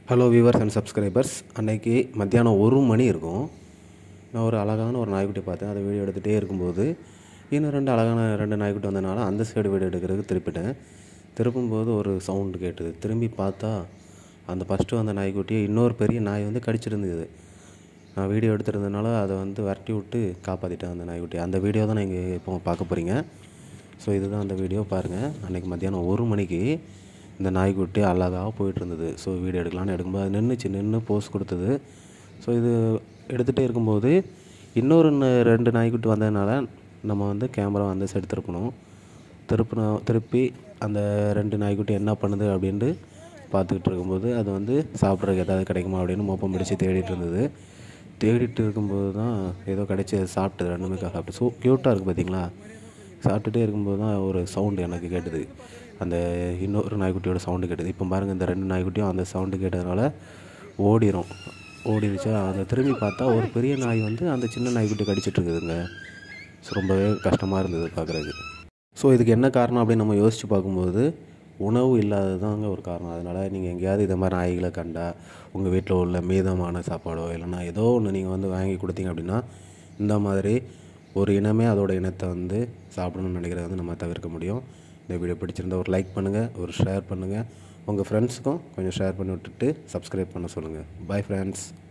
hello viewers and subscribers அன்னைக்கு மத்தியானம் ஒரு மணி இருக்கும் நான் ஒரு அழகான ஒரு நாய்க்குட்டி பார்த்தேன் அதை வீடியோ எடுத்துகிட்டே இருக்கும்போது இன்னும் ரெண்டு அழகான ரெண்டு நாய்க்குட்டி வந்தனால அந்த சைடு வீடியோ எடுக்கிறதுக்கு திருப்பிட்டேன் திருப்பும்போது ஒரு சவுண்டு கேட்டுது திரும்பி பார்த்தா அந்த ஃபஸ்ட்டு வந்த நாய்க்குட்டியை இன்னொரு பெரிய நாய் வந்து கடிச்சிருந்தது நான் வீடியோ எடுத்திருந்ததுனால அதை வந்து விரட்டி விட்டு காப்பாற்றிட்டேன் அந்த நாய்க்குட்டி அந்த வீடியோ தான் நீங்கள் இப்போ பார்க்க போகிறீங்க ஸோ இதுதான் அந்த வீடியோ பாருங்கள் அன்றைக்கி மத்தியானம் ஒரு மணிக்கு இந்த நாய்க்குட்டி அழகாக போயிட்டு இருந்தது ஸோ வீடியோ எடுக்கலான்னு எடுக்கும்போது அது நின்றுச்சு நின்று போஸ் கொடுத்தது ஸோ இது எடுத்துகிட்டே இருக்கும்போது இன்னொரு ந- ரெண்டு நாய்க்குட்டி வந்ததுனால நம்ம வந்து கேமரா வந்து சைடு திருப்பணும் திருப்பின திருப்பி அந்த ரெண்டு நாய்க்குட்டி என்ன பண்ணுது அப்படின்ட்டு பார்த்துக்கிட்டு இருக்கும்போது அது வந்து சாப்பிட்றதுக்கு ஏதாவது கிடைக்குமா அப்படின்னு மோப்பம் பிடிச்சி தேடிட்டு இருந்தது தேடிட்டு இருக்கும்போது தான் ஏதோ கிடைச்சி அது சாப்பிட்டது ரெண்டுமே சாப்பிட்டு ஸோ க்யூட்டாக இருக்குது பார்த்தீங்களா சாப்பிட்டுட்டே இருக்கும்போது தான் ஒரு சவுண்டு எனக்கு கேட்டுது அந்த இன்னொரு நாய்க்குட்டியோட சவுண்டு கேட்டுது இப்போ பாருங்கள் இந்த ரெண்டு நாய்க்குட்டியும் அந்த சவுண்டு கேட்டதுனால ஓடிரும் ஓடிடுச்சா அதை திரும்பி பார்த்தா ஒரு பெரிய நாய் வந்து அந்த சின்ன நாய்க்குட்டி கடிச்சிட்டு இருக்குதுங்க ஸோ ரொம்பவே கஷ்டமாக இருந்தது பார்க்குறதுக்கு ஸோ இதுக்கு என்ன காரணம் அப்படின்னு நம்ம யோசித்து பார்க்கும்போது உணவு இல்லாதது தாங்க ஒரு காரணம் அதனால் நீங்கள் எங்கேயாவது இதை மாதிரி நாய்களை கண்டா உங்கள் வீட்டில் உள்ள மீதமான சாப்பாடோ இல்லைன்னா ஏதோ ஒன்று நீங்கள் வந்து வாங்கி கொடுத்தீங்க அப்படின்னா இந்த மாதிரி ஒரு இனமே அதோட இனத்தை வந்து சாப்பிடணும்னு நினைக்கிறத வந்து நம்ம தவிர்க்க முடியும் இந்த வீடியோ பிடிச்சிருந்தா ஒரு லைக் பண்ணுங்கள் ஒரு ஷேர் பண்ணுங்கள் உங்கள் ஃப்ரெண்ட்ஸுக்கும் கொஞ்சம் ஷேர் பண்ணி விட்டுட்டு சப்ஸ்கிரைப் பண்ண சொல்லுங்கள் பை ஃப்ரெண்ட்ஸ்